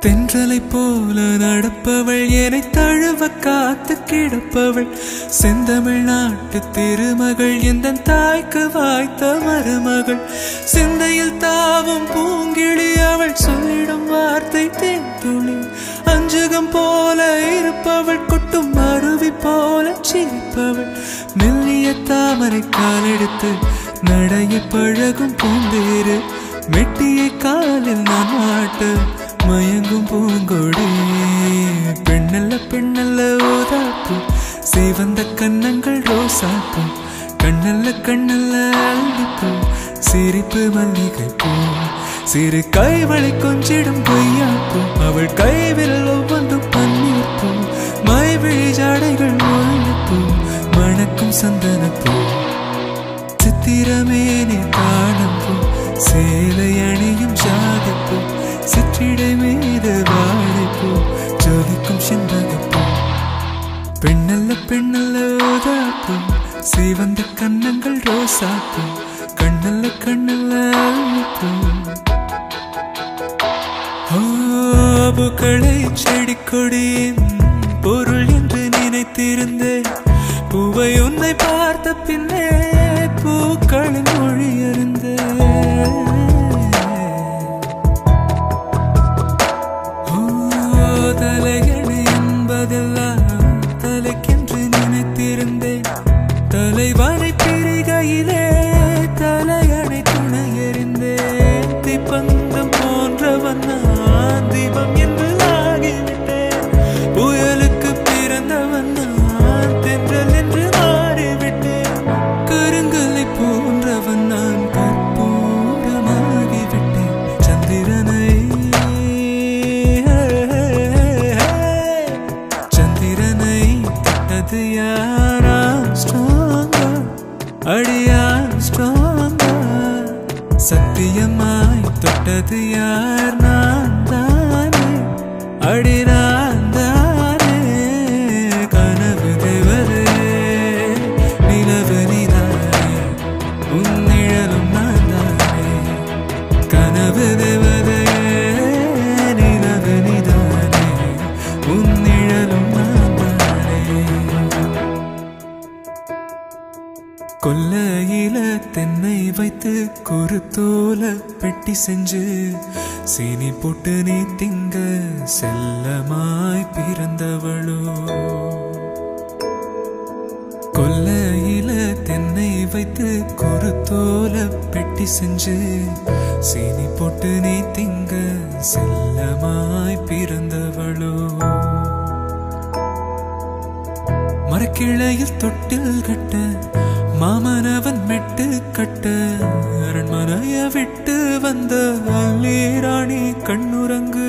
தென்றலை போல நடப்பவள் என்னை தழுவ காத்து கிடப்பவள் செந்தமிழ் நாட்டு திருமகள் எந்த தாய்க்கு வாய்த்த மருமகள் சிந்தையில் தாவும் பூங்கிழி அவள் சொல்லிடும் வார்த்தை தேன்துளி அஞ்சுகம் போல இருப்பவள் கொட்டும் அருவி போல சிரிப்பவள் மெல்லிய தாமரை காலெடுத்து நடைய பழகும் பூந்தேரு மெட்டியை காலில் நான் மாட்டு மயங்கும் பூங்கொடி பெண்ணல்ல பெண்ணல்ல ஓதாப்பு சிவந்த கன்னங்கள் ரோசாப்பு கண்ணல்ல கண்ணல்ல அள்ளிப்பூ சிரிப்பு மல்லிகை பூ சிறு கைவளை கொஞ்சிடும் பொய்யாப்பு அவள் கைவில் ஒவ்வொன்றும் பன்னீர் பூ மைவிழி ஜாடைகள் முல்லைப்பூ மணக்கும் சந்தனப்பூ சித்திரமேனே காணப்போ சேலை அணியும் ஜாதிப்போ சிற்றிடை மீது வாழைப்போ ஜோதிக்கும் செண்பகப்போ பெண்ணல்ல பெண்ணல்ல ஓதாப்போ சிவந்த கன்னங்கள் ரோசாப்போ கண்ணல்ல கண்ணல்ல அள்ளிப்பூ பூக்களை செடி கொடியின் பொருள் என்று நினைத்திருந்தேன் பூவை உன்னை பார்த்த பின்னே பூக்களின் மொழி தலையணி என்பதெல்லாம் தலைக்கென்று நினைத்திருந்தேன் தலைவனை பிரிகையிலே தலையணை துணை எறிந்தேன் தீப்பந்தம் போன்றவன் நான் தீபம் என்று ஆகிவிட்டேன் புயலுக்கு பிறந்தவன் நான் தென்றல் என்று மாறிவிட்டேன் கருங்கலை போன்றவன் நான் கற்பூரமாகிவிட்டேன் சந்திரனை சந்திரனை தொட்டது யாரா ஸ்ட்ராங்கா அடியார் ஸ்ட்ராங்கா சத்தியமாய் தொட்டது யார் நான் தானே அடி நான் தானே கனவு தேவதே நிலவு நீதானே உன் நிழலும் நான் தானே கனவு தேவதே நிலவு நீதானே உன் நிழலும் நான் தானே கொல்லையில தென்னை வைத்து குருத்தோல பெட்டி செஞ்சு சீனி போட்டு நீ திங்க செல்லமாய் பிறந்தவளோ கொல்லையில தென்னை வைத்து குருத்தோல பெட்டி செஞ்சு சீனி போட்டு நீ திங்க செல்லமாய் பிறந்தவளோ மரக்கிளையில் தொட்டில் கட்ட மாமனவன் மெட்டு கட்ட அரண்மனைய விட்டு வந்த அல்லீராணி கண்ணுறங்கு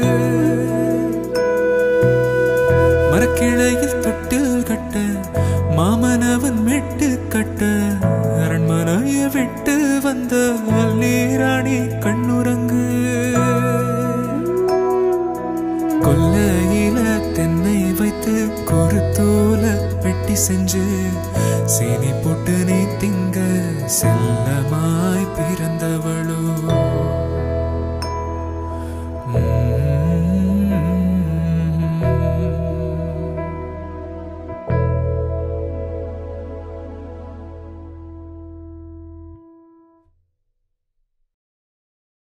மரக்கிளையில் தொட்டில் கட்ட மாமனவன் மெட்டு கட்ட அரண்மனைய விட்டு வந்த அல்லீராணி கண்ணுறங்கு கொல்லையில தென்னை வைத்து குருத்தோல பெட்டி செஞ்சு சீனி போட்டு நீ திங்க செல்லமாய் பிறந்தவளோ